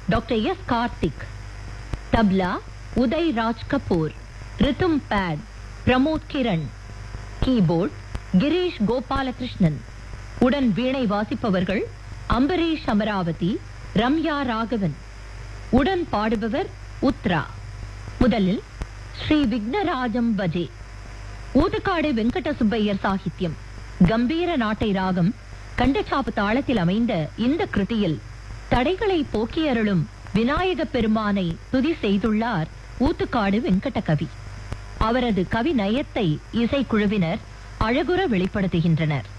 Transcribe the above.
doctor S Karthik tabla Uday Raj Kapoor rhythm pad Pramod Kiran keyboard Girish Gopalakrishnan உடன் வீணை வாசிப்பவர்கள் அம்பரீஷ் அமராவதி ரம்யா ராகவன் உடன் பாடுபவர் உத்ரா முதலில் ஸ்ரீ விக்னராஜம் பஜே ஊதுக்காடு வெங்கட சுப்பையர் சாகித்யம் கம்பீர நாட்டை ராகம் கண்டச்சாப்பு தாளத்தில் அமைந்த இந்த கிருதியில் தடைகளை போக்கியருளும் விநாயக பெருமானை துதி செய்துள்ளார் ஊத்துக்காடு வெங்கட கவி அவரது கவி நயத்தை இசைக்குழுவினர் அழகுற வெளிப்படுத்துகின்றனர்